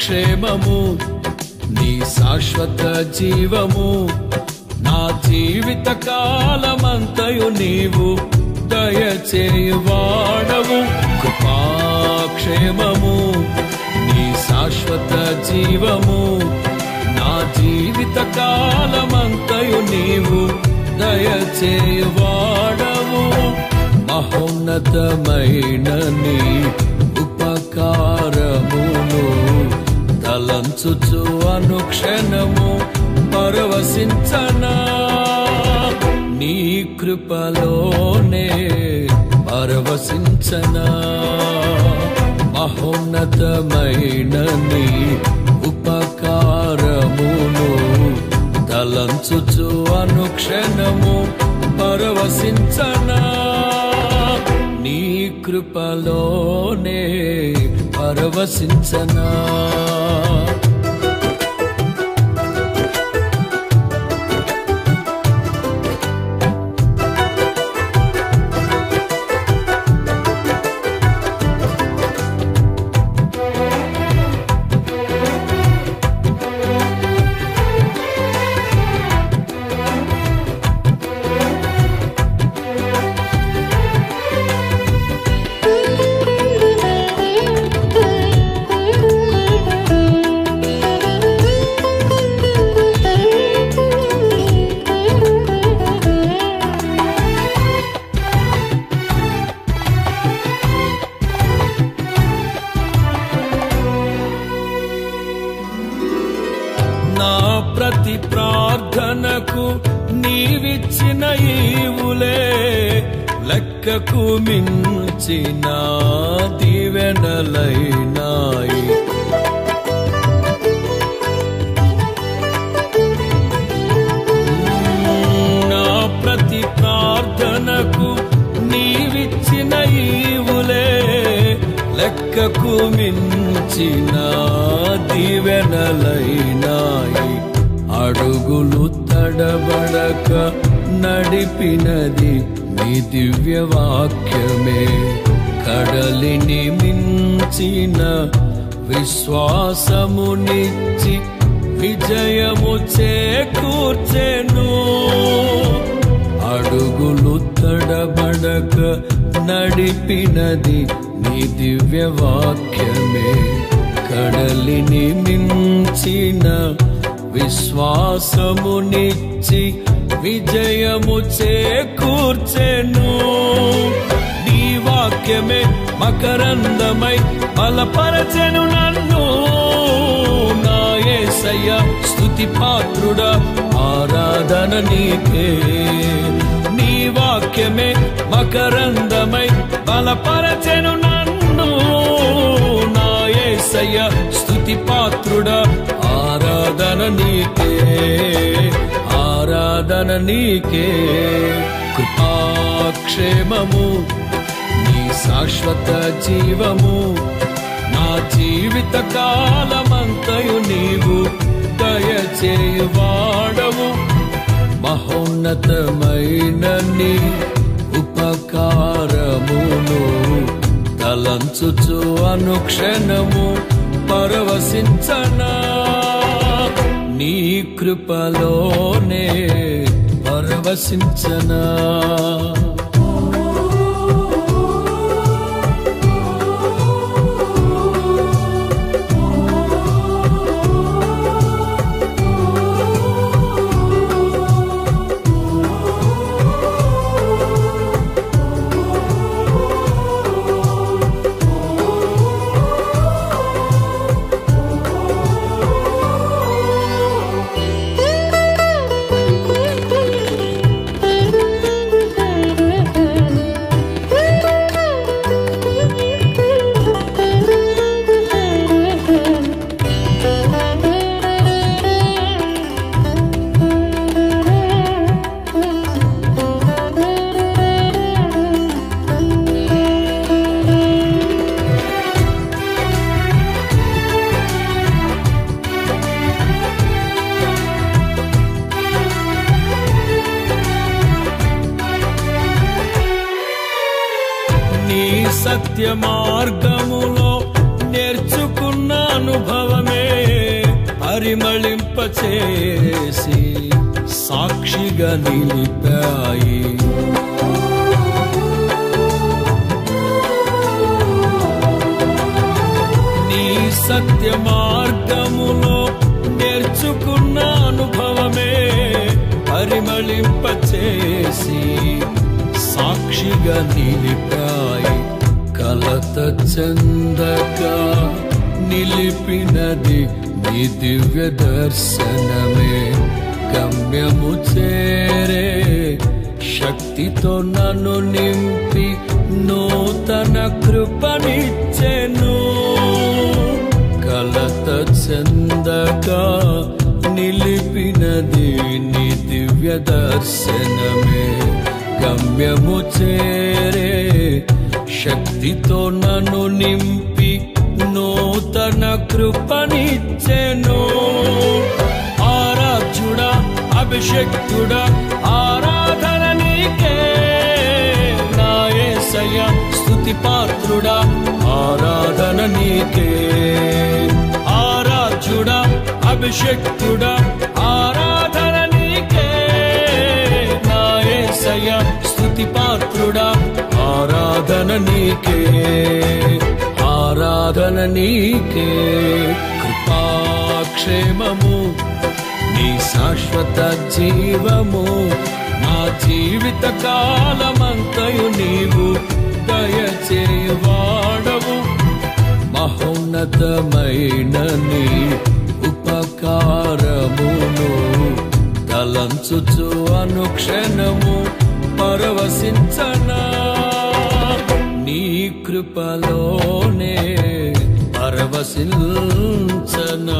క్షేమము నీ శాశ్వత జీవము నా జీవిత కాలమంతయు నీవు దయచేయువాడవు కృపాక్షేమము నీ శాశ్వత జీవము నా జీవిత కాలమంతయు నీవు దయచేయువాడవు మహోన్నతమైన నీ ఉపకారమును తలంచుచు అనుక్షణము పరవశించనా నీ కృపలోనే పరవశించనా మహోన్నతమైన నీ ఉపకారమును తలంచుచు అనుక్షణము పరవశించనా నీ కృపలోనే పరవశించనా నా ప్రతి ప్రార్థనకు నీవిచ్చిన ఈవులే లెక్కకు మించిన దీవెనలైనాయి నా ప్రతి ప్రార్థనకు నీవిచ్చిన ఈవులే లెక్కకు మించిన దీవెనలైనాయి అడుగులు తడబడక నడిపినది నీ దివ్య వాక్యమే కడలిని మించిన విశ్వాసమునిచ్చి విజయము చేకూర్చెను అడుగులు తడబడక నడిపినది నీ దివ్య వాక్యమే కడలిని మించిన విశ్వాసమునిచ్చి విజయము చేకూర్చెను నీ వాక్యమే మకరందమై బలపరచెను నన్ను నా యేసయ్య స్తుతి పాత్రుడా ఆరాధన నీకే నీ వాక్యమే మకరందమై బలపరచెను నన్ను నా యేసయ్య స్తుతి పాత్రుడా ఆరాధన నీకే ఆరాధన నీకే కృపాక్షేమము నీ శాశ్వత జీవము నా జీవిత కాలమంతయు నీవు దయచేయువాడవు మహోన్నతమైన నీ ఉపకారమును తలంచుచు అనుక్షణము పరవశించనా నీ కృపలోనే పరవశించనా నీ సత్య మార్గములో నేర్చుకున్న అనుభవమే పరిమళింపచేసి సాక్షిగా నిలిపాయి నీ సత్య మార్గములో నేర్చుకున్న అనుభవమే పరిమళింపచేసి సాక్షిగా నిలిపాయి కలత చెందగా నిలిపినది నీ దివ్య దర్శనమే గమ్యము చేరే శక్తితో నన్ను నింపి నూతన కృపనిచ్చెను కలత చెందగా నిలిపినది నీ దివ్య దర్శనమే గమ్యము చేరే శక్తితో నన్ను నింపి నూతన కృపనిచ్చెను ఆరాధ్యుడా అభిషక్తుడా ఆరాధన నీకే నాయసయ స్తుతి పాత్రుడా ఆరాధన నీకే ఆరాధ్యుడా అభిషక్తుడా ఆరాధన నీకే నాయసయ స్తుతి పాత్రుడా ఆరాధన నీకే ఆరాధన నీకే కృపాక్షేమము నీ శాశ్వత జీవము నా జీవిత కాలమంతయు నీవు దయచేవాడవు మహోన్నతమైన నీ ఉపకారమును తలంచుచు అనుక్షణము పరవశించనా నీ కృపలోనే పరవశించనా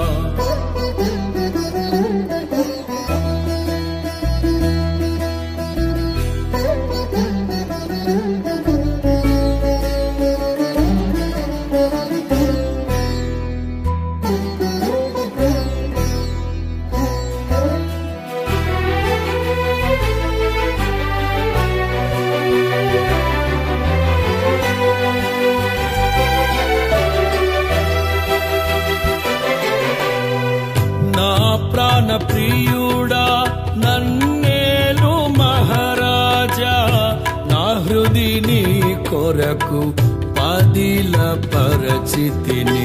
నా ప్రాణ ప్రియుడా నన్నేలు మహారాజా నా హృదిని కొరకు పదిల పరిచితిని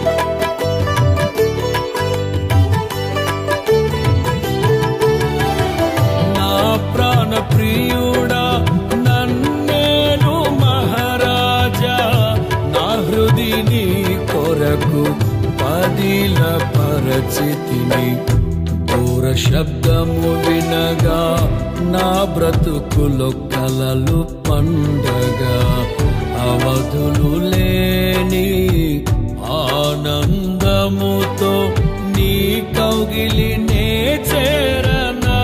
నా ప్రాణ ప్రియుడా నన్నేలు మహారాజా నా హృదిని కొరకు పదిల పరచితిని దూర శబ్దము వినగా నా బ్రతుకులు కలలు పండగా అవధులు లేని ఆనందముతో నీ కౌగిలినే చేరనా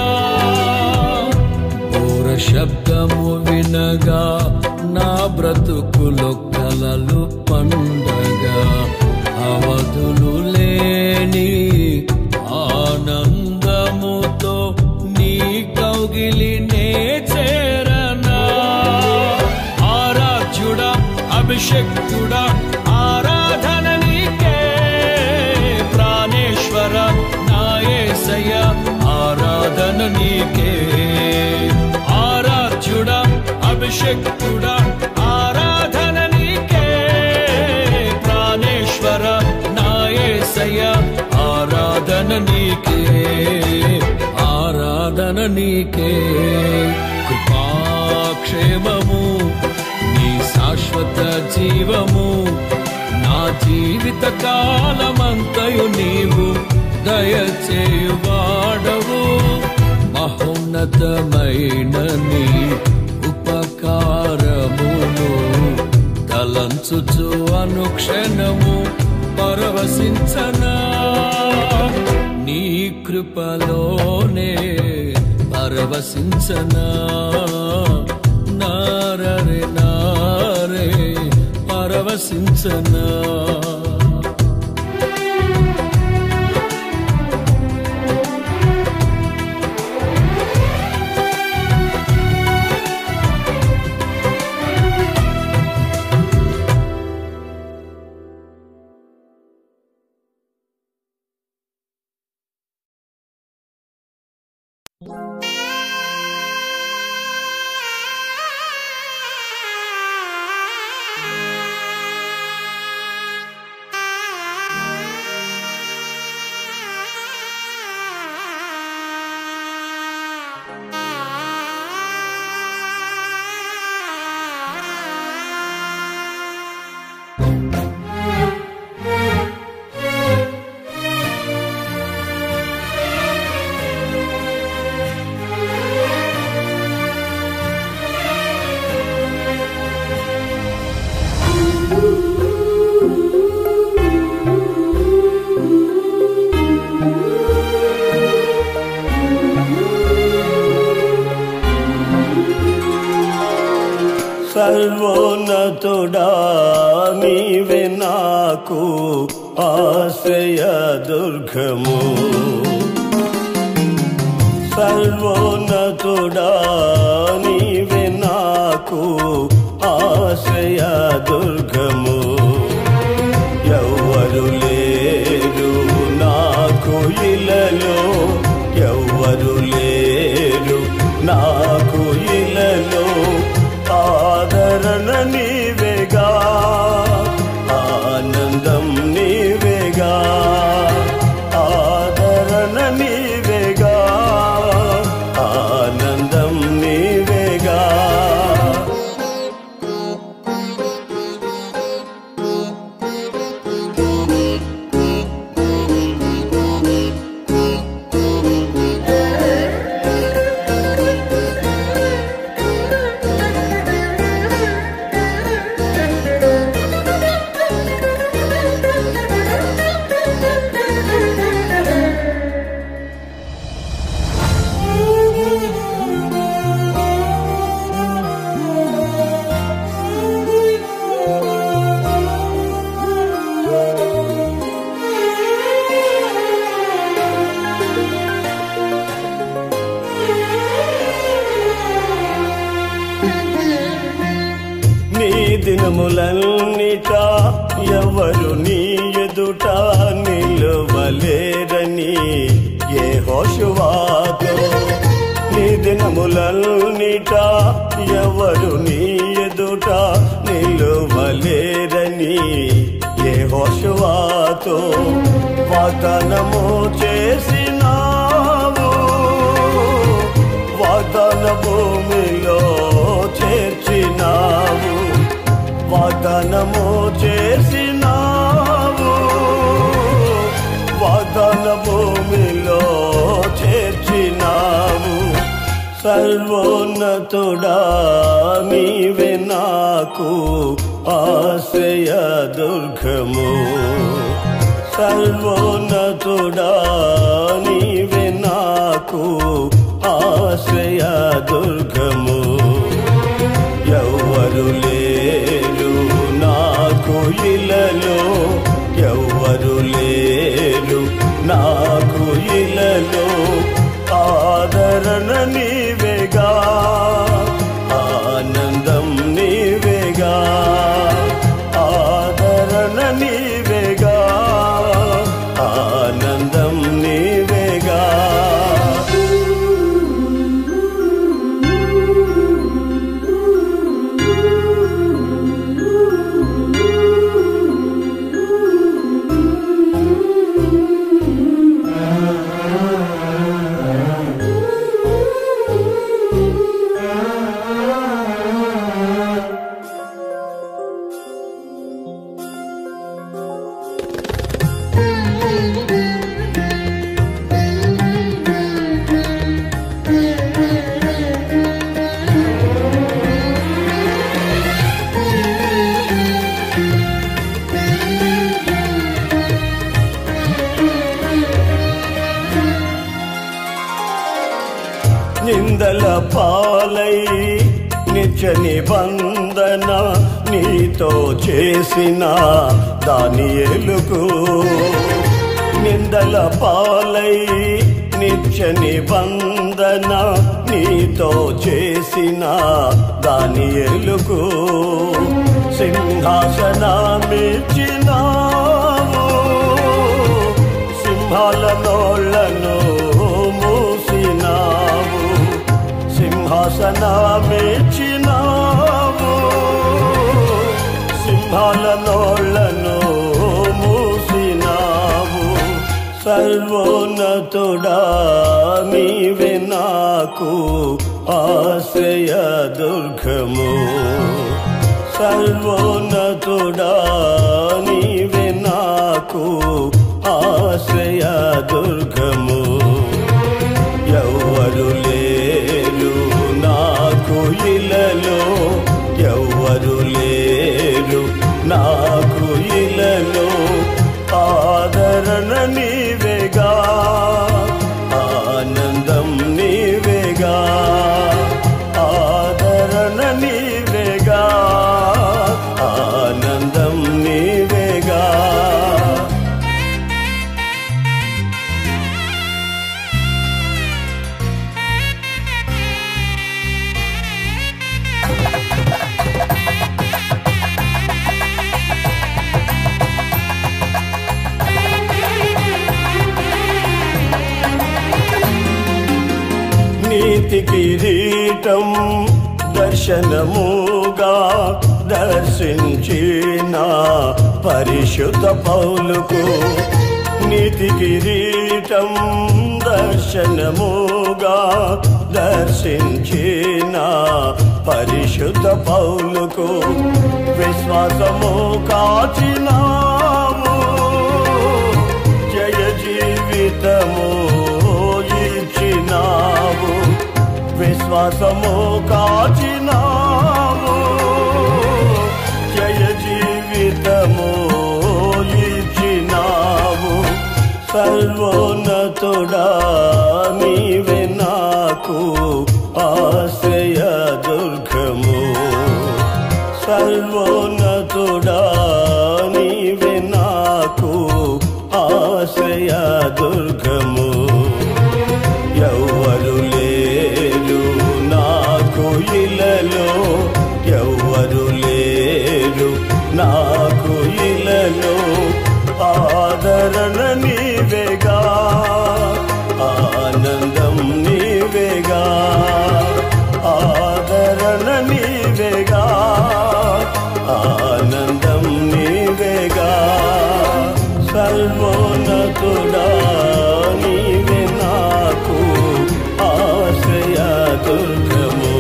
దూర శబ్దము వినగా నా బ్రతుకులు కలలు పండగా అవధులు లేని ఆనందముతో నీ కౌగిలినే చేరనా ఆరాధ్యుడా అభిషక్తుడా ఆరాధన నీకే ప్రాణేశ్వర నాయసయ ఆరాధన నీకే ఆరాధ్యుడా అభిషక్తుడా ఆరాధన నీకే ప్రాణేశ్వర నాయసయ ఆరాధన నీకే ఆరాధన నీకే కృపాక్షేమము నీ శాశ్వత జీవము నా జీవిత కాలమంతయు నీవు దయచేవాడవు మహోన్నతమైన నీ ఉపకారమును తలంచుచు అనుక్షణము పరవశించనా నీ కృపలోనే పరవశించనా నారరే నారే పరవశించనా సర్వోన్నతుడా నీవే నాకు ఆశ్రయ దుర్గము సర్వోన్నతుడా నీవే నాకు ఆశ్రయ దుర్గము ఎవ్వరు లేరు నాకు ఇలలో ఎవ్వరు లేరు నాకు ఇలలో ఆదరణ నీవేగా ఆనందం నీవేగా ఆదరణ నీవేగా ఆనందం నీవేగా నీ దినములన్నిట ఎవరు నీ ఎదుట నిలువలేరని ఏ హోషువాతో నీ దినములన్నిట ఎవరు నీ ఎదుట నిలువలేరని ఏ హోషువాతో వాగ్దానము చేసినావు వాగ్దాన భూమిలో చేర్చినావు వాగ్దానము చేసినావు వాగ్దాన భూమిలో చేర్చినావు సర్వోన్నతుడా నీవే నాకు ఆశ్రయ దుర్గము సర్వోన్నతుడా నీవే నాకు ఆశ్రయ దుర్గము ఎవ్వరు లేరు నాకు ఇలలో ఎవ్వరు లేరు నాకు ఇలలో ఆదరణ నీవేగా ఆనందం నీవేగా ఆదరణ నీవేగా ఆనందం నీవేగా నిందల పాలై నిత్య నిబంధన నీతో చేసిన దాని ఎలుగు నిందల పాలై నిత్య నిబంధన నీతో చేసిన దాని ఎలుగు సింహాసనమిచ్చినావు సింహాల నోళ్లను మూసినావు సింహాసనమిచ్చినావు సింహాల నోళ్లను మూసినావు సర్వోన్నతుడా నీవే నాకు ఆశ్రయ దుర్గము సర్వోన్నతుడా నీవే నాకు ఆశ్రయ దుర్గము ఎవ్వరు లేరు నాకు ఇలలో ఎవ్వరు లేరు నాకు ఇలలో ఆదరణ నీవేగా ఆనందం నీవేగా ఆదరణ నీవేగా కిరీటం దర్శనముగా దర్శించిన పరిశుద్ధ పౌలుకు నీతి కిరీటం దర్శనముగా దర్శించిన పరిశుద్ధ పౌలుకు విశ్వాసము కాచినాము జయ జీవితము ఇచ్చినావు విశ్వాసము కాచినావు జయ జీవితము ఇచ్చినావు సర్వోన్నతుడా నీవే నాకు ఆశ్రయ దుర్గము సర్వోన్నతుడా నీవే నాకు ఆశ్రయ దుర్గము ఎవ్వరు లేరు నాకు ఇలలో ఎవ్వరు లేరు నాకు ఇలలో ఆదరణ నీవేగా ఆనందం నీవేగా ఆదరణ నీవేగా ఆనందం నీవేగా సర్వోన్నతుడా నీవే నాకు ఆశ్రయ దుర్గము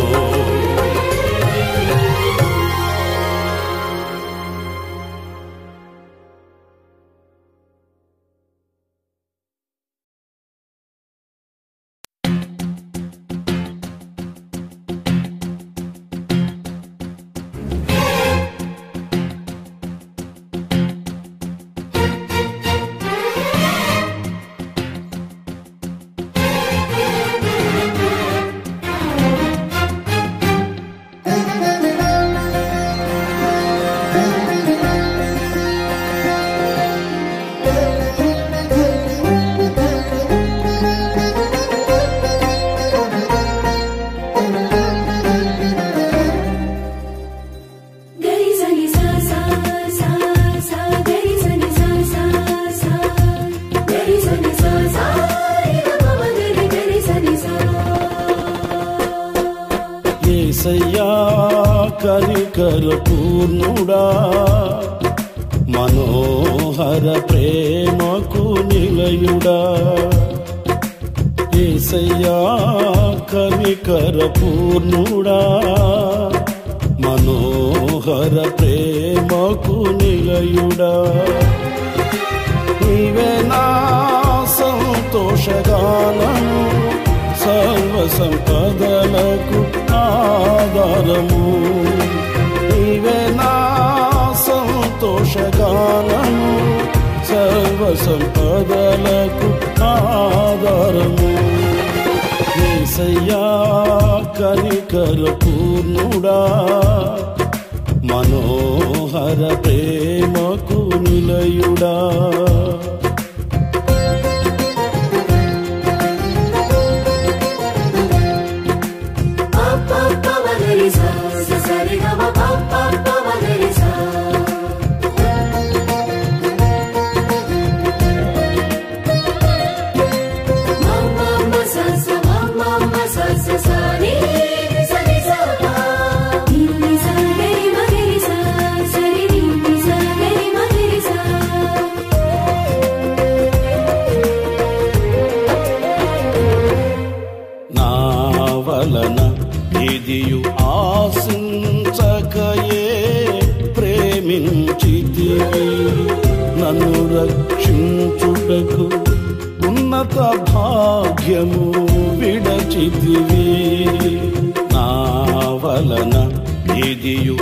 గరి సని సా సా సా సా గరి సని సా సా సా గరి సని సా సా రి ద ప మ గరి గరి సని సా ఏసయ్యా కనికర పూర్ణుడా మనోహర ప్రేమకు నిలయుడా ఏసయ్యా కనికర పూర్ణుడా మనోహర ప్రేమకు నిలయుడా నీవే నా సంతోషగానము సర్వ సంపదలకు ఆధారము నీవే నా సంతోషగానము సర్వ సంపదలకు ఆధారము ఏసయ్యా కనికర పూర్ణుడా మనోహర ప్రేమకు నిలయుడా ప ప ప మ గరి సా సా సా రి గ మ ప ప ప మ గరి సా మ మ మ సా సా మ మ మ సా సా సా రి సా రి సా పా ని ని సా గరి మ గరి సా సా రి ని ని సా గరి మ గరి సా నా వలన ఇదియు ఆశించకయే ప్రేమించితివి నన్ను రక్షించుటకు ఉన్నత భాగ్యము విడచితివి నా వలన ఇదియు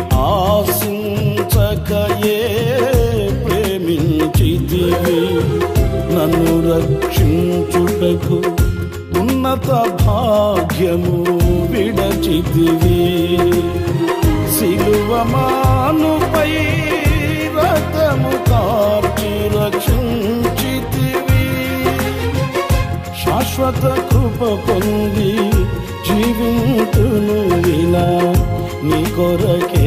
ఆశించకయే ప్రేమించితివి నన్ను రక్షించుటకు ఉన్నత భాగ్యము విడచితివి సిలువమానుపై రథము కార్చి రక్షించితివి శాశ్వత కృప పొంది జీవింతును ఇలా నీ కొరకే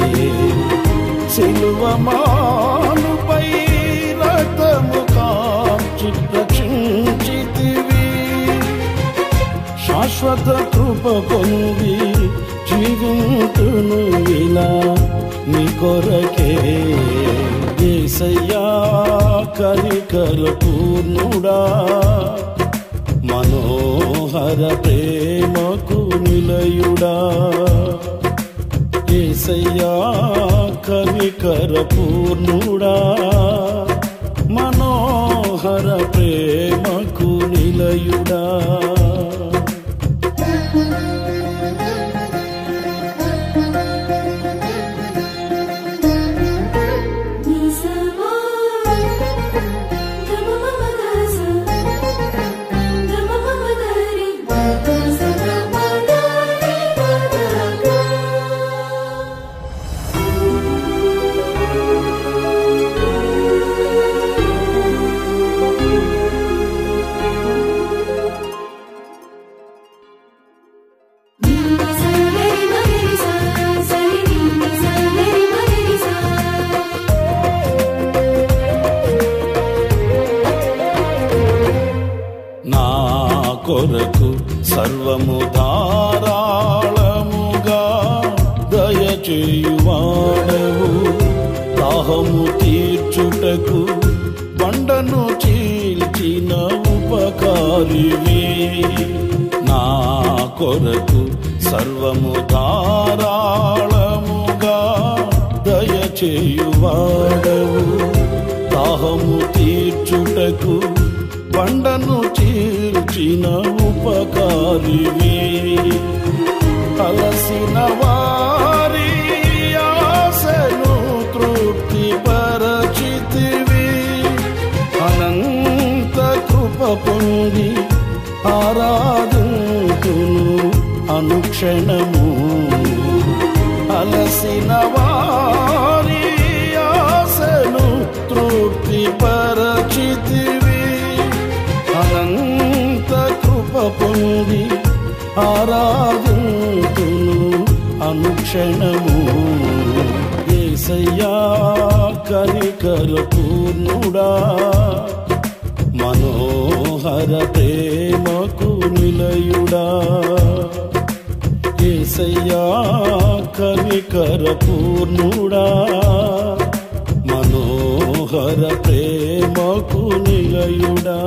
సిలువమానుపై రథము కార్చి రక్షించితివి శాశ్వత శాశ్వత కృప పొంది జీవింతును ఇలా నీ కొరకే ఏసయ్యా కనికర పూర్ణుడా మనోహర ప్రేమకు నిలయుడా ఏసయ్యా కనికర పూర్ణుడా మనోహర ప్రేమకు నిలయుడా నిసమా గమమమగస గమమమగరి గసగమగరి గదగ నిసగరి మగరి సా సరి నిసగరి మగరి సా నా కొరకు సర్వము ధారాళముగా దయచేయువాడవు దాహము తీర్చుటకు బండను చీల్చిన ఉపకారివి నా కొరకు సర్వము ధారాళముగా దయచేయువాడవు దాహము తీర్చుటకు బండను చీల్చిన ఉపకారివి అలసిన వారి ఆశను తృప్తి పరచితివి అనంత కృప పొంది ఆరాధుతును అనుక్షణము అలసిన వారి ఆశను తృప్తి పరచితివి అనంత కృప పొంది ఆరాధుతును అనుక్షణము ఏసయ్యా కనికర పూర్ణుడా మనోహర ప్రేమకు నిలయుడా ఏసయ్యా కనికర పూర్ణుడా మనోహర ప్రేమకు నిలయుడా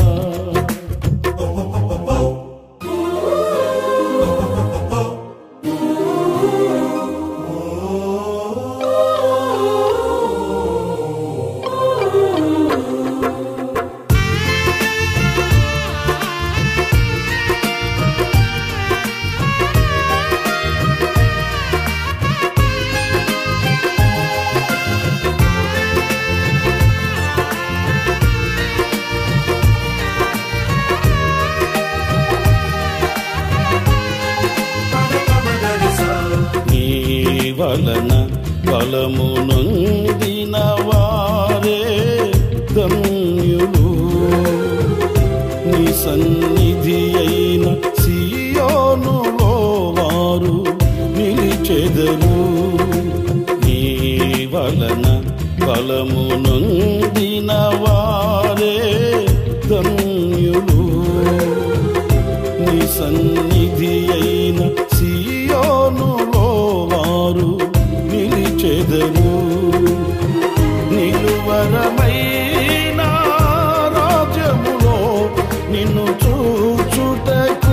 నీ వలన బలము నొందిన వారే ధన్యులు నీ సన్నిధి అయిన సియోనులో వారు నిలిచెదరు నీ వలన బలము నొందిన వారే ధన్యులు నీ సన్నిధి అయిన సియోనులో వారు నిలిచెదరు నిలువరమైన రాజ్యములో నిన్ను చూచుటకు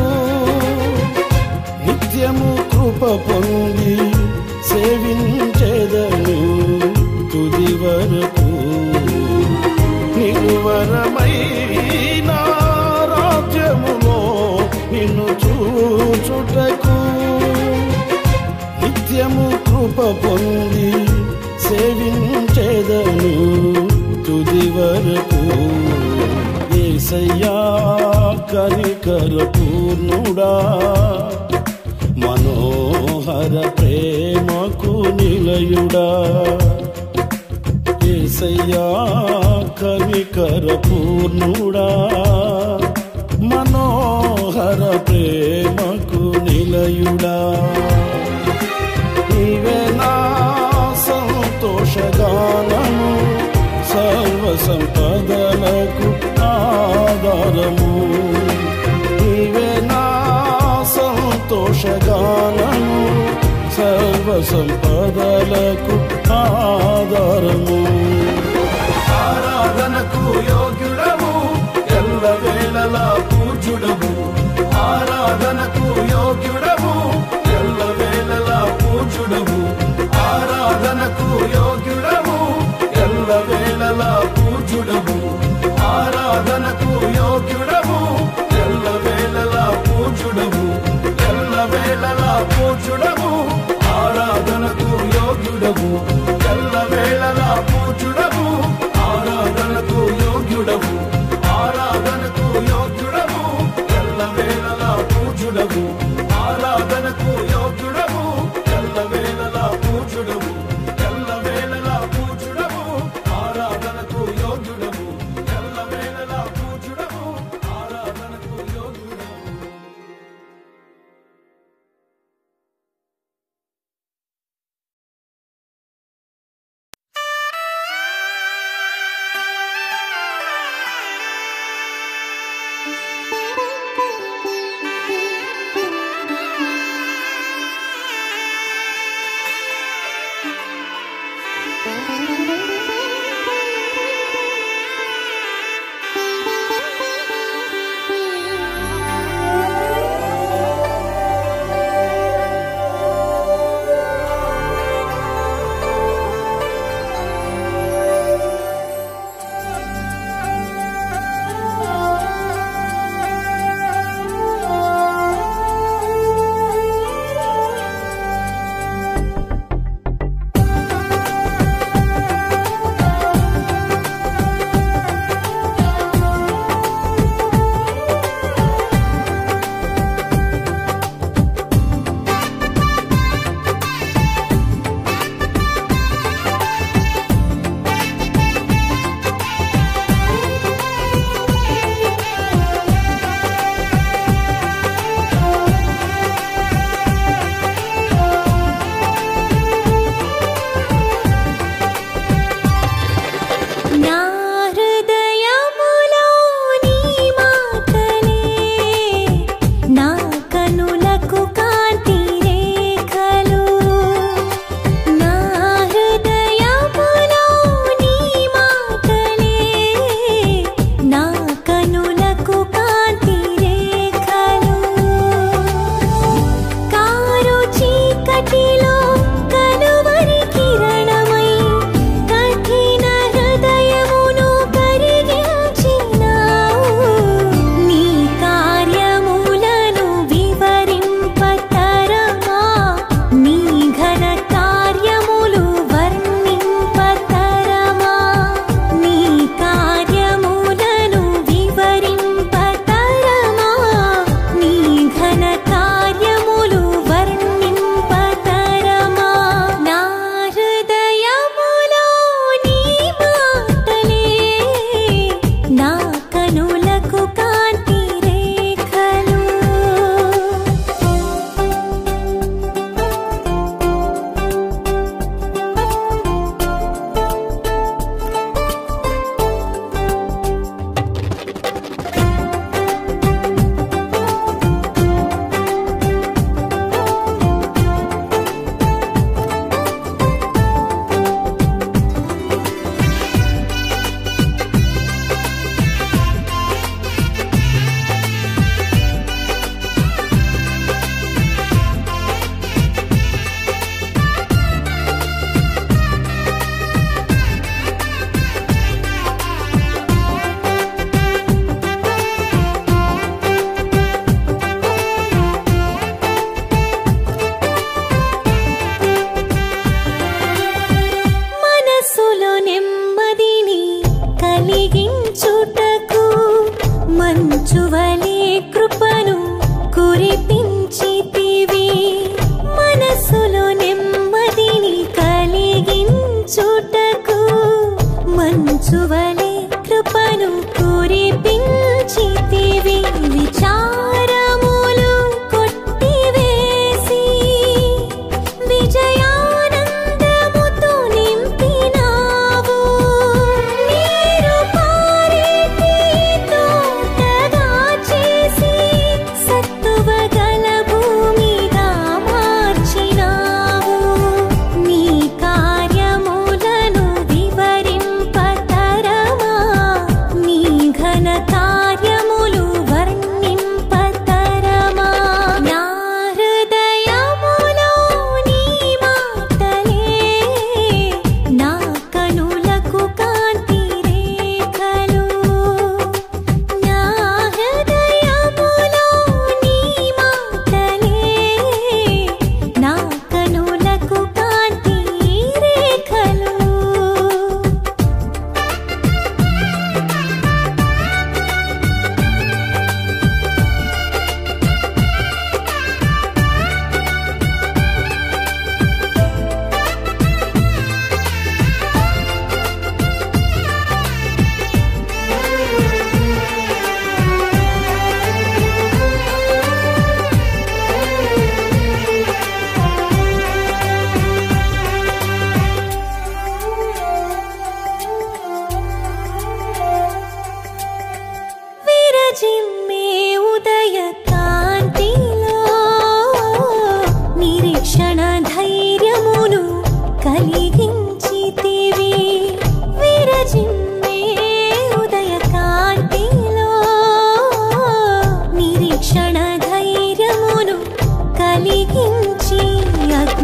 నిత్యము కృప పొంది సేవించెదను తుది వరకు నిలువరమైన రాజ్యములో నిన్ను చూచుటకు నిత్యము కృప పొంది సేవించెదను తుది వరకు ఏసయ్యా కనికర పూర్ణుడా మనోహర ప్రేమకు నిలయుడా ఏసయ్యా కనికర పూర్ణుడా మనోహర ప్రేమకు నిలయుడా నీవే నా సంతోషగానము సర్వ సంపదలకు ఆధారము నీవే నా సంపదలకు ఆధారము ఆరాధనకు యోగ్యుడము ఎల్లవేళలా పూజుడము ఆరాధనకు యోగ్యుడము ఎల్లవేళలా పూజుడము ఆరాధనకు యోగ్యుడము ఎల్లవేళలా పూజుడము ఆరాధనకు యోగ్యుడము ఎల్లవేళలా పూజుడము ఎల్లవేళలా పూజుడము ఆరాధనకు యోగ్యుడము ఎల్లవేళలా పూజుడము ఆరాధనకు యోగ్యుడము ఆరాధనకు యోగ్యుడము ఎల్లవేళలా పూజుడము ఆరాధనకు యోగ్యుడము ఎల్లవేళలా పూజుడము ఎల్లవేళలా పూజుడము ఆరాధనకు యోగ్యుడము ఎల్లవేళలా పూజుడము ఆరాధనకు యోగ్యుడము ఆ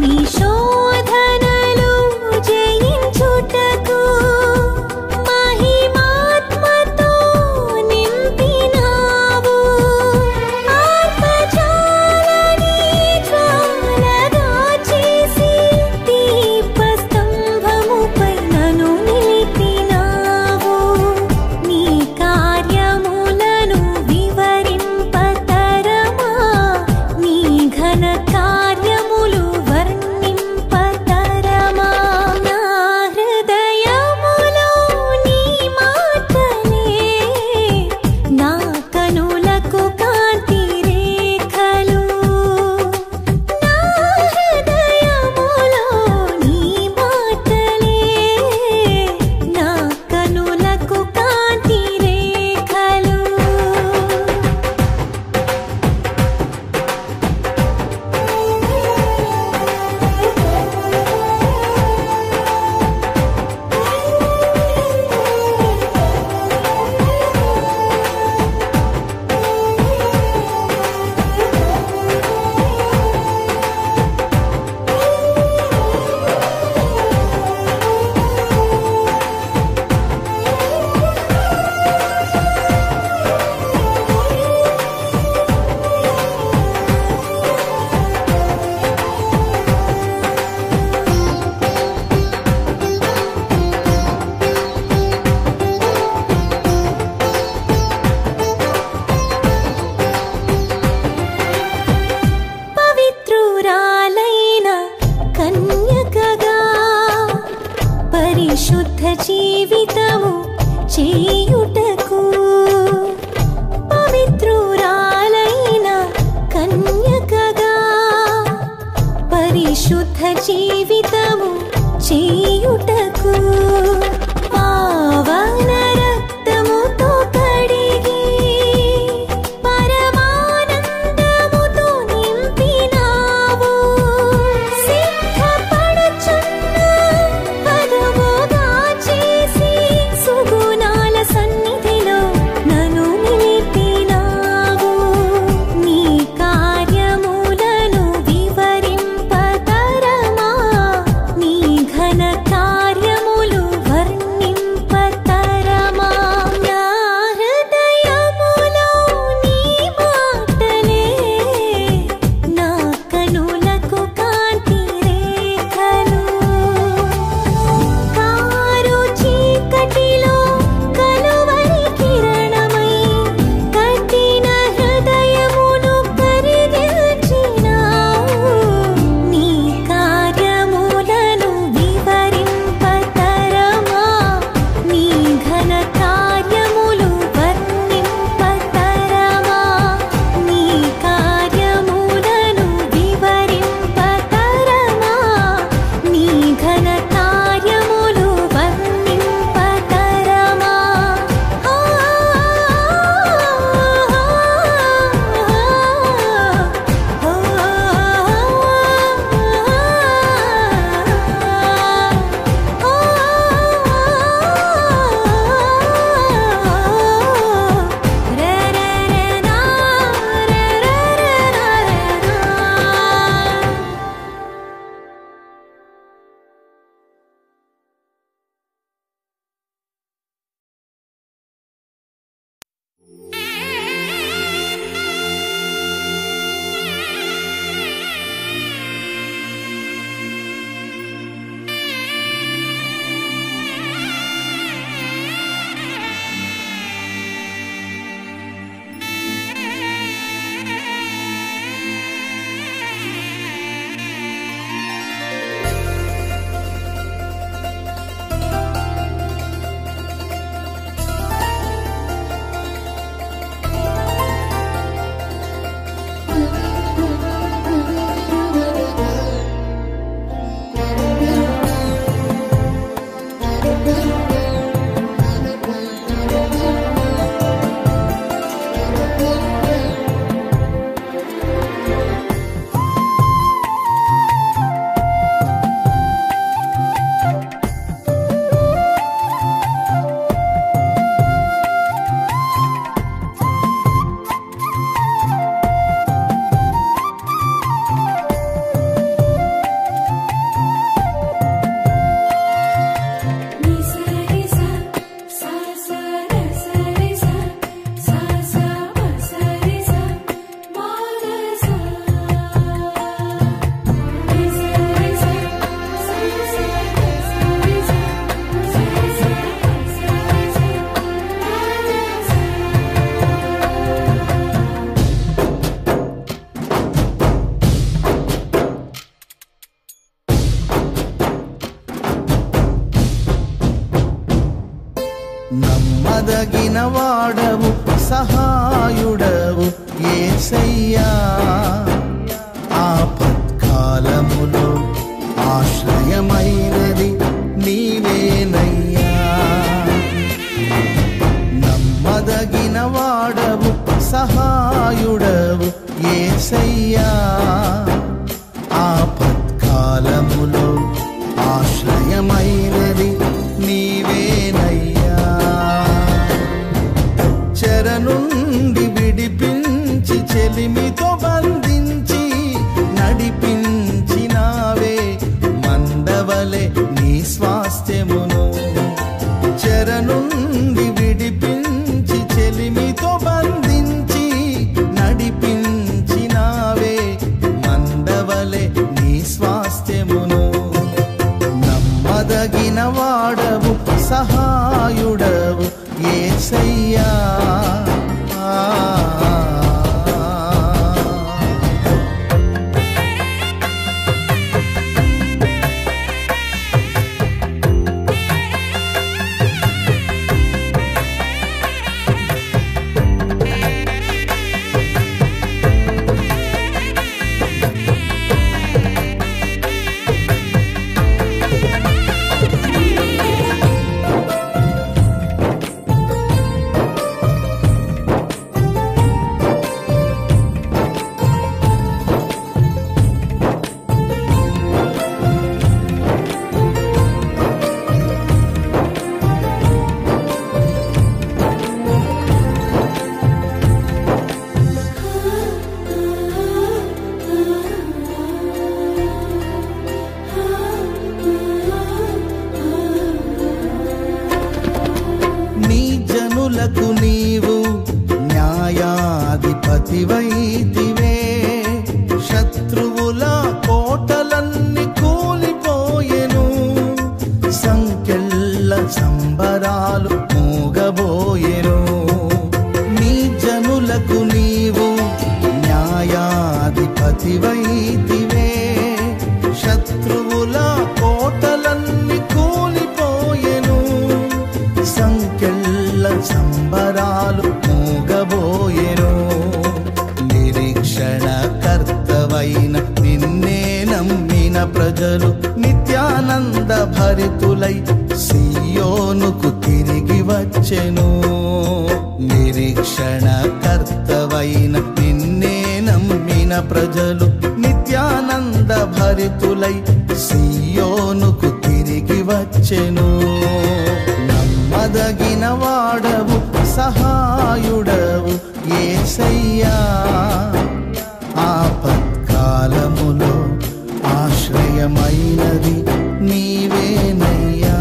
నీ శోధనలు జయించుటకు మహిమాత్మతో నింపినావు ఆత్మజాలని జ్వాలగా చేసి దీపస్తంభముపై నన్ను నిలిపినావు నీ కార్యములను వివరింపతరమా నీ ఘన కార్యములు వర్ణింపతరమా నా హృదయములో నీ మాటలే నా కనులకు కాంతి రేఖలు నా హృదయములో నీ మాటలే నా కనులకు కాంతి రేఖలు పవిత్రురాలైన కన్యకగా పరిశుద్ధ జీవితము చేయుటకు పవిత్రురాలైన కన్యకగా పరిశుద్ధ జీవితము చేయుటకు పావన రక్తముతో కడిగి పరమానందముతో నింపినావు సిద్ధపడుచున్న వధువుగా చేసి సుగుణాల సన్నిధిలో నన్ను నిలిపినావు నీ కార్యములను వివరింపతరమా నీ ఘన కార్యములు నమ్మదగిన వాడవు సహాయుడవు ఏసయ్యా ఆపత్కాలములో ఆశ్రయమైనది నీవేనయ్యా నమ్మదగిన వాడవు సహాయుడవు ఏసయ్యా ఆపత్కాలములో ఆశ్రయమైనది నీవేనయ్యా చెర నుండి విడిపించి చెలిమితో బంధించి నడిపించినావే మందవలె నీ స్వాస్థ్యమును చెర నుండి విడిపించి చెలిమితో బంధించి నడిపించినావే మందవలె నీ స్వాస్థ్యమును నమ్మదగిన వాడవు సహాయుడవు ఏసయ్యా నీ జనులకు నీవు న్యాయాధిపతివైతివే శత్రువుల కోటలన్నీ కూలిపోయెను సంకెళ్ళ సంబరాలు మూగబోయెను నీ జనులకు నీవు న్యాయాధిపతివైతివే శత్రువుల కోటలన్నీ కూలిపోయెను సంకెళ్ళ సంబరాలు మూగబోయెను నిరీక్షణ కర్తవైన నిన్నే నమ్మిన ప్రజలు నిత్యానంద భరితులై సియోనుకు తిరిగి వచ్చెను నిరీక్షణ కర్తవైన నిన్నే నమ్మిన ప్రజలు నిత్యానంద భరితులై సియోనుకు తిరిగి వచ్చెను నమ్మదగిన వాడవు సహాయుడవు ఏసయ్యా ఆపత్కాలములో ఆశ్రయమైనది నీవేనయ్యా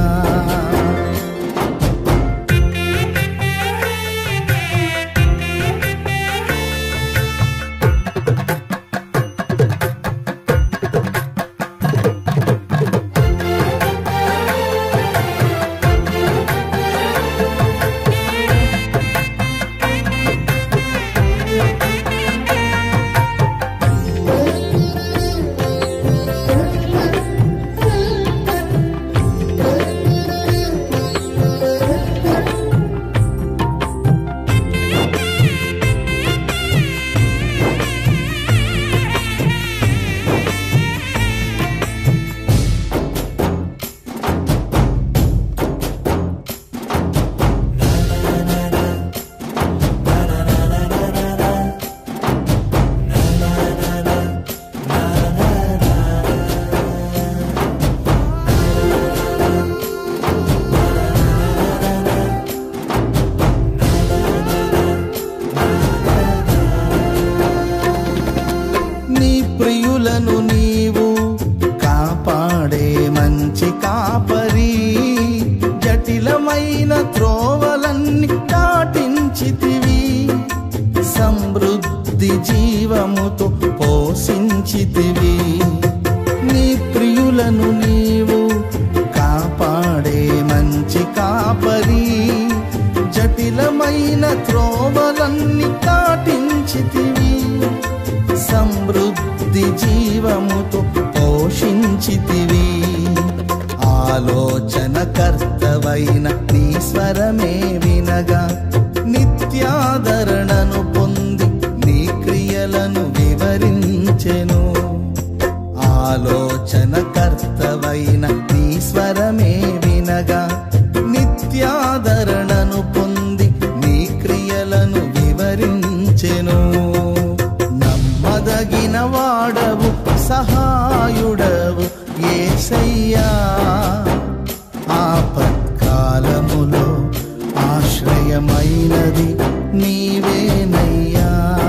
నీ ప్రియులను నీవు కాపాడే మంచి కాపరి జటిలమైన త్రోవలన్నీ దాటించితివి సమృద్ధి జీవముతో పోషించితివి నీ ప్రియులను నీవు కాపాడే మంచి కాపరి జటిలమైన త్రోవలన్నీ దాటించితివి సమృద్ధి జీవముతో పోషించితివి ఆలోచనకర్తవైన నీ స్వరమే వినగా నిత్యాదరణను పొంది నీ క్రియలను వివరించెను ఆలోచనకర్తవైన నీ స్వరమే వినగా నిత్యాదరణను పొంది నీ క్రియలను వివరించెను నమ్మదగిన వాడవు సహాయుడవు ఏసయ్యా ఆపత్కాలములో ఆశ్రయమైనది నీవేనయ్యా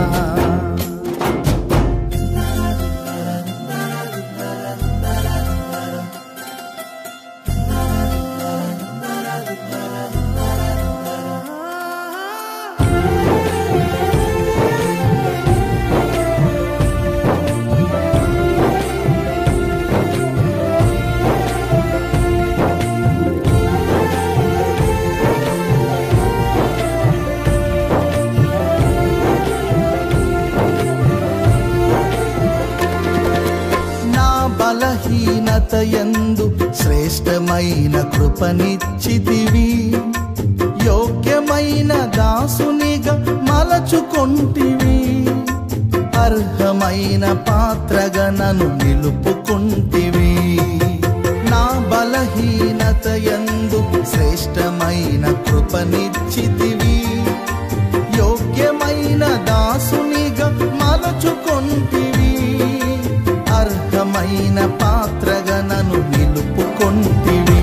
నా బలహీనత యందు శ్రేష్టమైన కృపనిచ్చితివి యోగ్యమైన దాసునిగా మలచుకొంటివి అర్హమైన పాత్రగా నన్ను నిలుపుకుంటివి నా బలహీనత యందు శ్రేష్టమైన కృపనిచ్చితివి యోగ్యమైన దాసునిగా మలచుకొంటివి అర్హమైన పాత్రగా నన్ను నిలుపుకొంటివి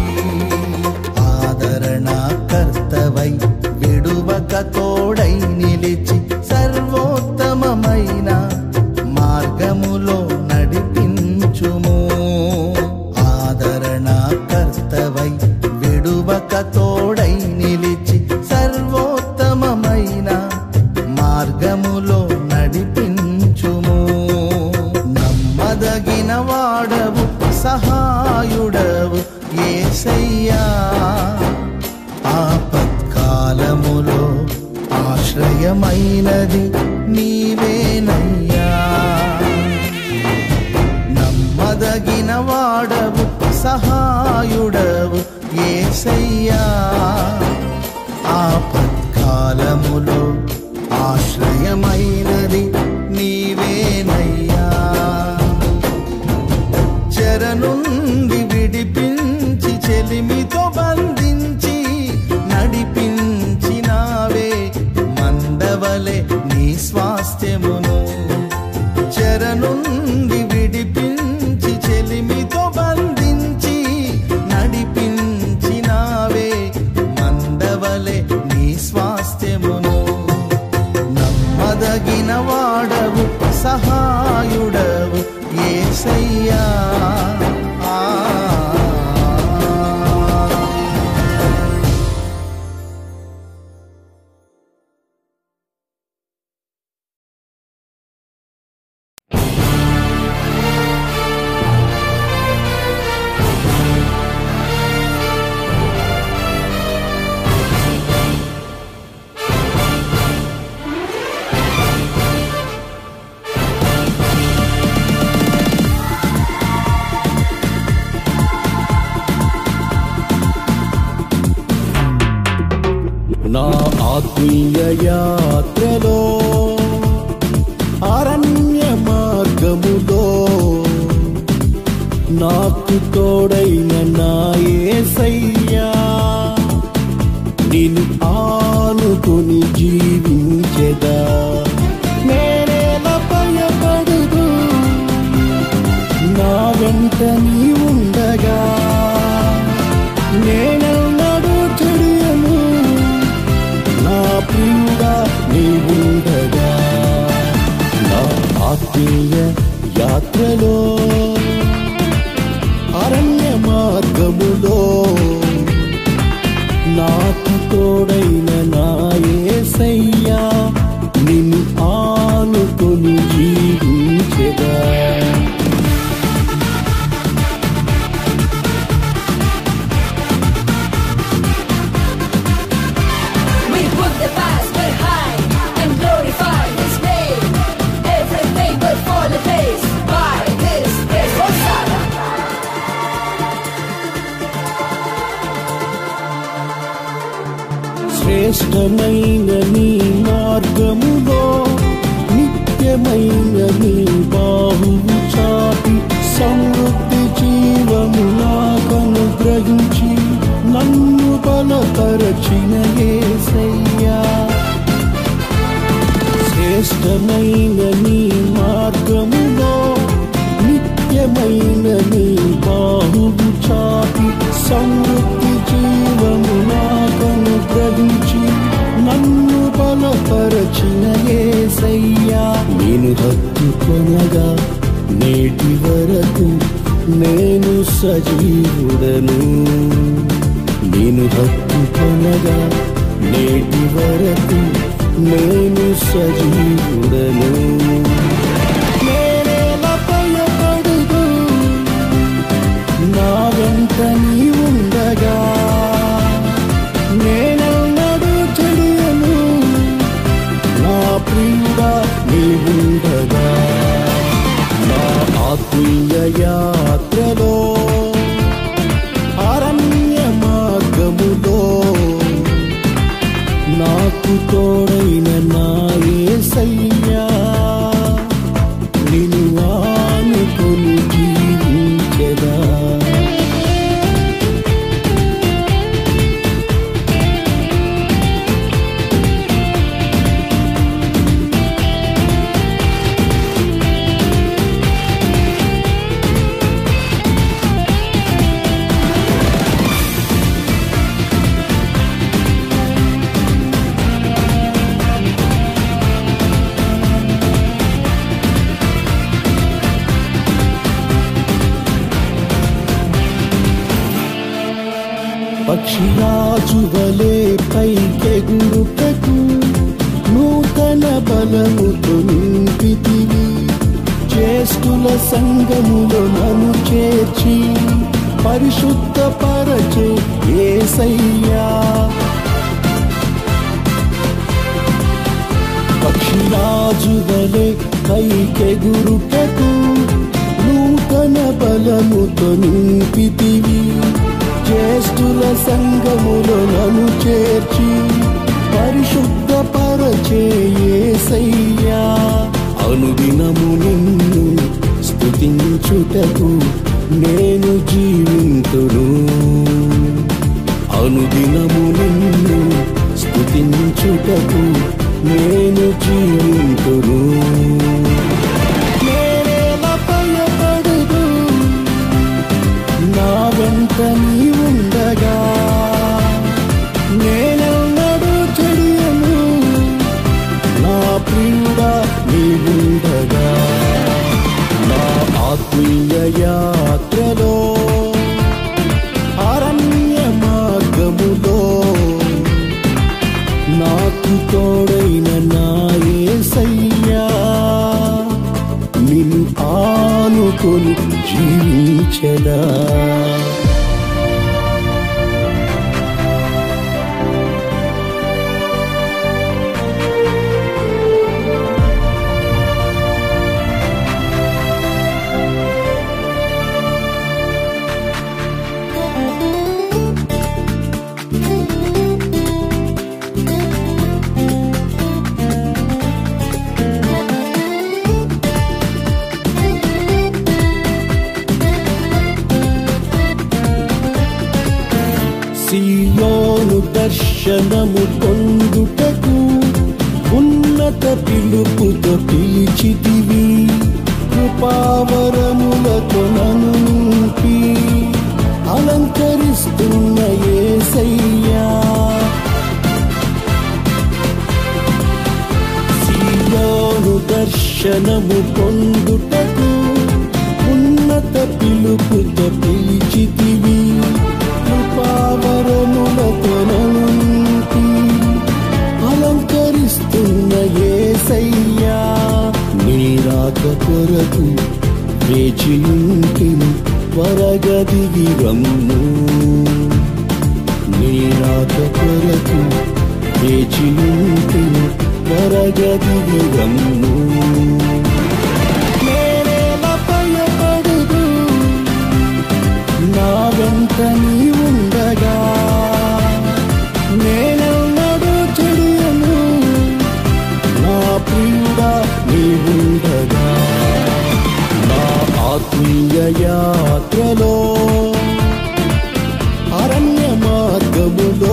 ఆదరణ కర్తవై విడువక తోడై నిలిచి సర్వోత్తమమైన మార్గములో నడిపించుము ఆదరణ కర్తవై విడువక తోడై నిలిచి సర్వోత్తమమైన మార్గములో నడిపించుము నమ్మదగిన వాడవు సహాయుడవు ఏసయ్యా ఆపత్కాలములో ఆశ్రయమైనది నీవేనయ్యా నమ్మదగిన వాడవు సహాయుడవు ఏసయ్యా ఆపత్కాలములో ఆశ్రయమైనది నీవేనయ్యా చెర నుండి విడిపించి చెలిమితో బంధించి నడిపించినావే మందవలే నీ స్వాస్థ్యమును చెర నుండి విడిపించి చెలిమితో బంధించి నడిపించినావే మందవలే నీ స్వాస్థ్యమును నమ్మదగిన వాడవు సహాయుడవు ఏసయ్యా ఆ. నా ఆత్మీయ యాత్రలో అరణ్య మార్గములో నాకు తోడైన నా యేసయ్యా నిన్ను ఆనుకొని జీవించెదా నేనేలా భయపడదు నా వెంట నీ ఉండగా నేనెన్నడూ చెడియను నా ప్రియుడా నీ ఉండగా నా ఆత్మీయ యాత్రలో అరణ్య మార్గములో నాకు తోడైన నా యేసయ్యా నిన్ను ఆనుకొని జీవించెదా We put the past behind and glorify His name. Everything will fall in place by His grace. Hosanna. శ్రేష్టమైన నీ మార్గములో నిత్యమైన నీ బాహువు చాపి సమృద్ధి జీవము నాకనుగ్రహించి నన్ను బలపరచిన ఏసయ్యా శ్రేష్టమైన నీ మార్గములో నిత్యమైన నీ బాహువు చాపి సమృద్ధి జీవము నాకనుగ్రహించి నన్ను బలపరచిన ఏసయ్యా నేను హత్తుకొనగా నేటి వరకు నేను సజీవుడను నేను హత్తుకొనగా నేటి వరకు నేను సజీవుడను నేనేలా భయపడదు నా వెంట నీ ఉండగా నేనెన్నడూ చెడియను నా ప్రియుడా నీ ఉండగా నా ఆత్మీయ యాత్రలో అరణ్య మార్గములో నాకు తోడైన నా యేసయ్యా నిన్ను ఆనుకొని జీవించెదా పక్షిరాజు వలే పైకెగురుటకు నూతన బలముతో నింపితివి చేస్తుల సంగములో నన్ను చేర్చి పరిశుద్ధ పరచే ఏసయ్యా పక్షిరాజు వలె పైకెగురుటకు నూతన బలముతో నింపితివి జ్యేష్ఠుల సంగములో నన్ను చేర్చి పరిశుద్ధ పరచేసయ్యా అనుదినము నిన్ను స్తుతించుటకు నేను జీవింతును అనుదినము నిన్ను స్తుతించుటకు నేను జీవింతును నేనేలా భయపడదు నా వెంట నీ ఉండగా నేనెన్నడూ చెడియను నా ప్రియుడా నీ ఉండగా నా ఆత్మీయ యాత్రలో అరణ్య మార్గములో నాకు తోడైన నా యేసయ్యా నిన్ను ఆనుకొని జీవించదా సియోను దర్శనము పొందుటకు ఉన్నత పిలుపుతో పిలిచితివి కృపావరములతో నన్ను నింపి అలంకరిస్తున్న ఏసయ్యా సియోను దర్శనము పొందుటకు ఉన్నత పిలుపుతో పిలిచితివి కృపావరములతో నన్ను నింపి అలంకరిస్తున్న ఏసయ్యా నీ రాక కొరకు వేచియుంటిని వరగదిగి రమ్ము నీ రాక కొరకు వేచియుంటిని వరగదిగి రమ్ము నేనేలా భయపడదు నా వెంట నీ ఉండగా నేనెన్నడూ యాత్రలో అరణ్య మార్గములో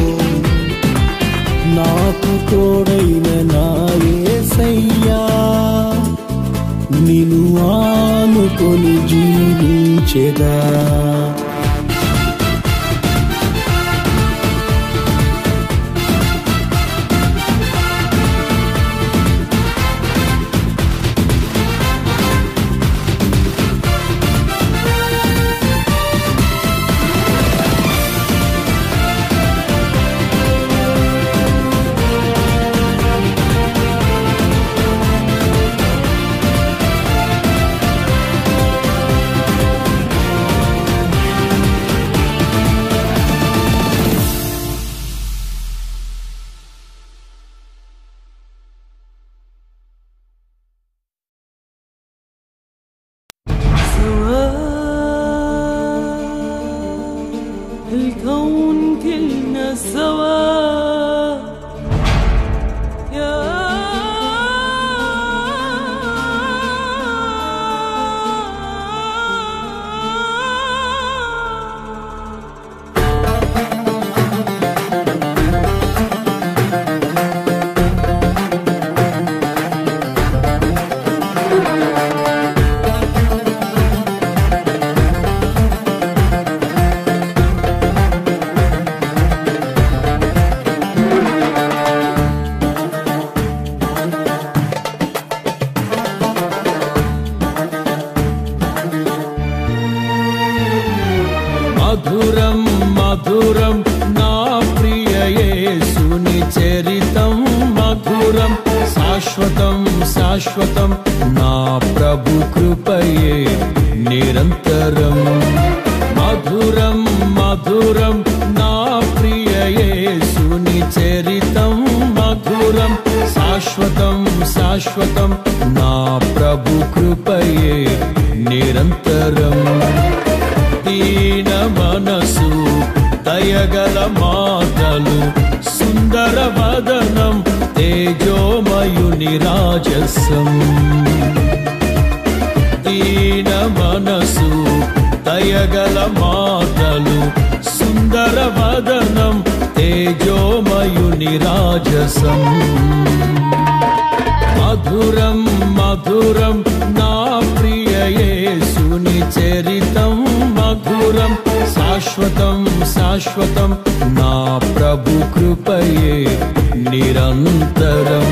నాకు తోడైన నాయసయ్యా నిన్ను ఆనుకొని జీవించెదా الكون كلنا سوا يا మధురం మధురం నా ప్రియ యేసుని చరితం మధురం శాశ్వతం శాశ్వతం నా ప్రభు కృపయే నిరంతరం మధురం మధురం నా ప్రియ యేసుని చరితం మధురం శాశ్వతం శాశ్వతం నా ప్రభు కృపయే నిరంతరం దీన మనసు దయగల మాటలు సుందర వదనం తేజోమయుని రాజసం దీన మనసు దయగల మాటలు సుందర వదనం తేజోమయుని రాజసం మధురం మధురం నా ప్రియ యేసుని చరితం మధురం శాశ్వతం శాశ్వతం నా ప్రభు కృపయే నిరంతరం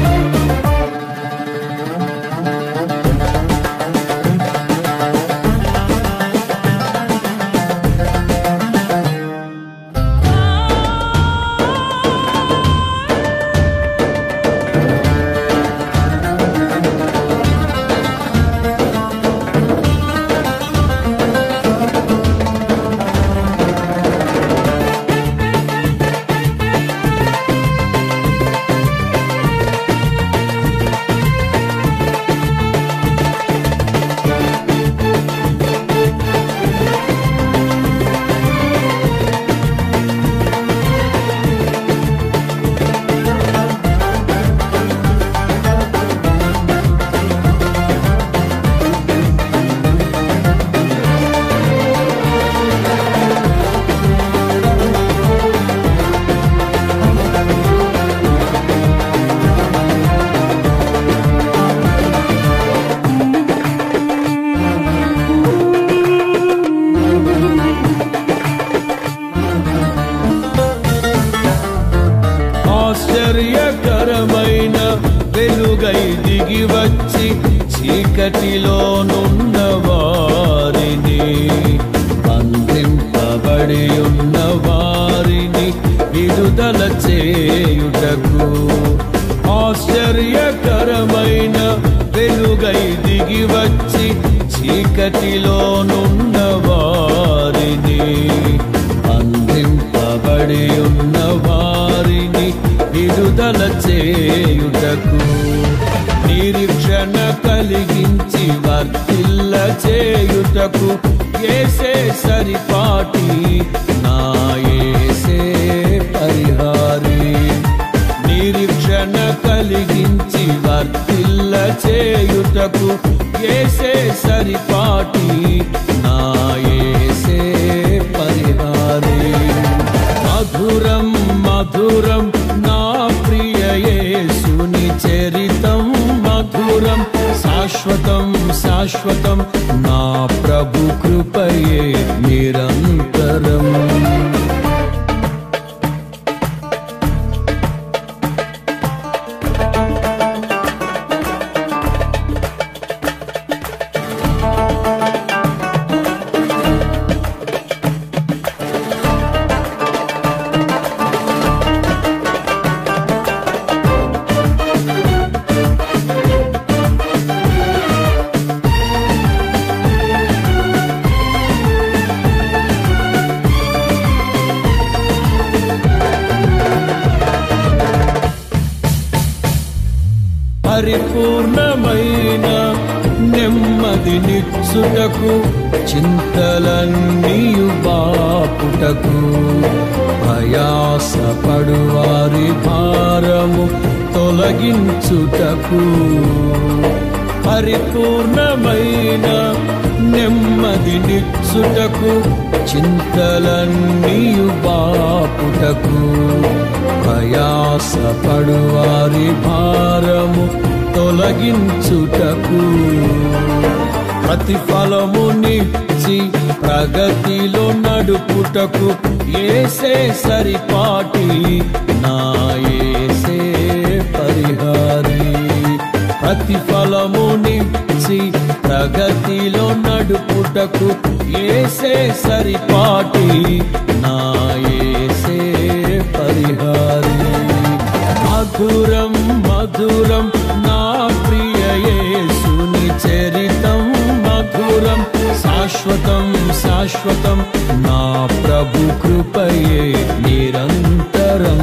ఆశ్చర్యకరమైన వెలుగై దిగి వచ్చి చీకటిలోనున్న వారిని బంధింపబడి ఉన్న వారిని విడుదల చేయుటకు ఆశ్చర్యకరమైన వెలుగై దిగి వచ్చి చీకటిలోనున్న వారిని బంధింపబడి ఉన్న వారిని విడుదల చేయుటకు నిరీక్షణ కలిగించి వర్తిల్ల చేయుటకు ఏసే సరిపాటి నా ఏసే పరిహారి నిరీక్షణ కలిగించి వర్తిల్ల చేయుటకు ఏసే సరిపాటి నా ఏసే పరిహారి మధురం మధురం నా ప్రియ యేసుని చరితం మధురం శాశ్వతం శాశ్వతం నా ప్రభు కృపయే నిరంతరం పరిపూర్ణమైన నెమ్మదినిచ్చుటకు చింతలన్నీయు బాపుటకు ప్రయాసపడు వారి భారము తొలగించుటకు పరిపూర్ణమైన నెమ్మదినిచ్చుటకు చింతలన్నీయు బాపుటకు ప్రయాసపడు వారి భారము తొలగించుటకు ప్రతిఫలమునిచ్చి ప్రగతిలో నడుపుటకు ఏసే సరిపాటి నా ఏసే పరిహారి ప్రతిఫలమునిచ్చి ప్రగతిలో నడుపుటకు ఏసే సరిపాటి నా ఏసే పరిహారి మధురం మధురం నా ప్రియ యేసుని చరితం మధురం శాశ్వతం శాశ్వతం నా ప్రభు కృపయే నిరంతరం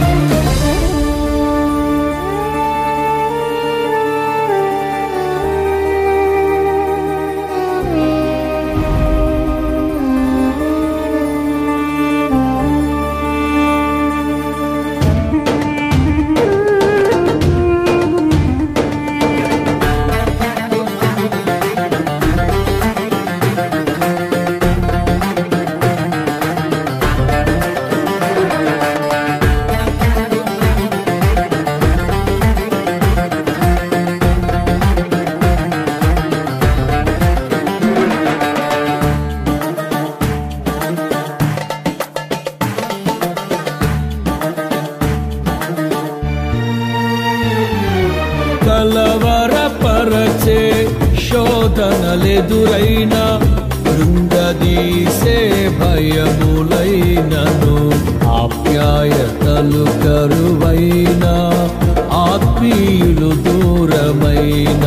కలవరపరచే శోధనలెదురైన బృందదీసే భయములైనను ఆప్యాయతలు కరువైన ఆత్మీయులు దూరమైన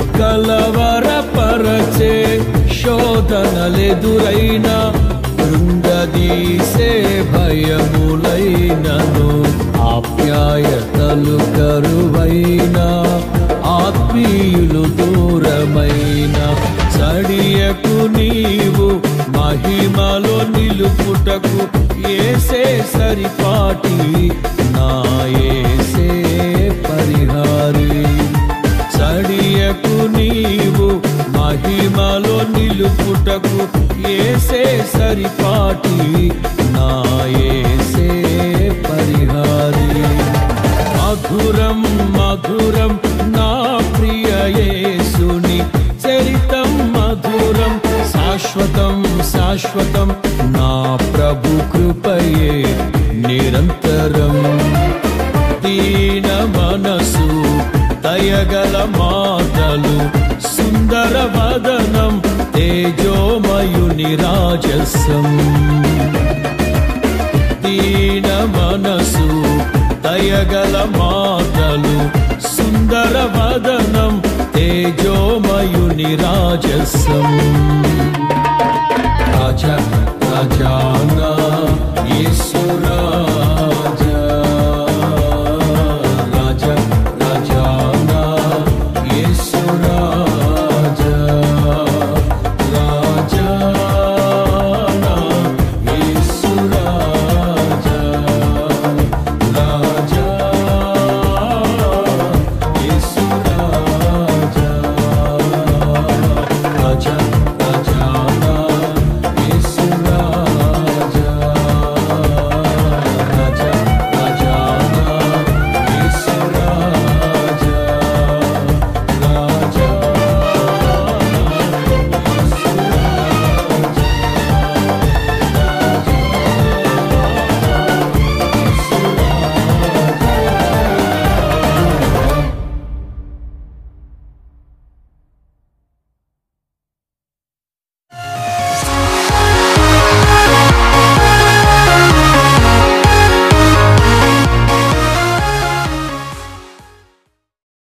కలవరపరచే శోధనలెదురైన బృందదీసే భయములైనను ఆప్యాయతలు కరువైన ఆత్మీయులు దూరమైన చడియకు నీవు మహిమలో నిలుపుటకు ఏసే సరిపాటి నా ఏసే పరిహారి చడియకు నీవు మహిమలో నిలుపుటకు ఏసే సరిపాటి నా ఏసే పరిహారి మధురం మధురం నా ప్రియ యేసుని చరితం మధురం శాశ్వతం శాశ్వతం నా ప్రభు కృపయే నిరంతరం దీన మనసు దయగల మాటలు సుందర వదనం తేజోమయుని రాజసం దీన మనసు దయగల మాటలు సుందర వదనం తేజోమయుని రాజసం